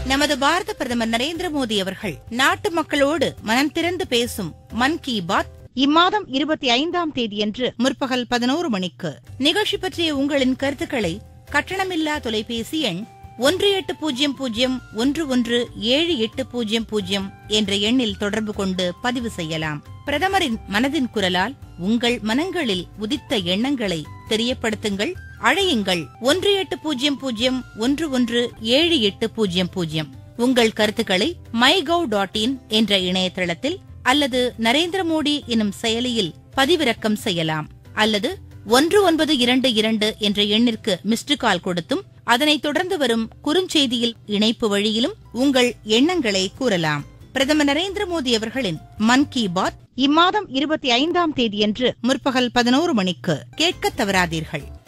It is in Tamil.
நமது பாரத பிரதமர் நரேந்திர மோடி அவர்கள் நாட்டு மக்களோடு மனம் திறந்து பேசும் மன் கி பாத் இம்மாதம் இருபத்தி ஐந்தாம் தேதியன்று முற்பகல் பதினோரு மணிக்கு நிகழ்ச்சி பற்றிய உங்களின் கருத்துக்களை கட்டணமில்லா தொலைபேசி எண் ஒன்று எட்டு பூஜ்ஜியம் பூஜ்ஜியம் ஒன்று ஒன்று ஏழு எட்டு பூஜ்ஜியம் பூஜ்ஜியம் என்ற எண்ணில் தொடர்பு கொண்டு பதிவு செய்யலாம் பிரதமரின் மனதின் குரலால் உங்கள் மனங்களில் உதித்த எண்ணங்களை தெரியப்படுத்துங்கள் அழையுங்கள் ஒன்று எட்டு பூஜ்ஜியம் பூஜ்ஜியம் ஒன்று ஒன்று ஏழு எட்டு பூஜ்ஜியம் பூஜ்ஜியம் உங்கள் கருத்துக்களை மை டாட் இன் என்ற இணையதளத்தில் அல்லது நரேந்திர மோடி எனும் செயலியில் பதிவிறக்கம் செய்யலாம் அல்லது ஒன்று ஒன்பது இரண்டு இரண்டு என்ற எண்ணிற்கு மிஸ்டு கால் கொடுத்தும் அதனைத் தொடர்ந்து வரும் குறுஞ்செய்தியில் இணைப்பு வழியிலும் உங்கள் எண்ணங்களை கூறலாம் பிரதமர் நரேந்திர மோடி அவர்களின் மன் கி பாத் இம்மாதம் இருபத்தி ஐந்தாம் தேதியன்று முற்பகல் பதினோரு மணிக்கு கேட்கத் தவறாதீர்கள்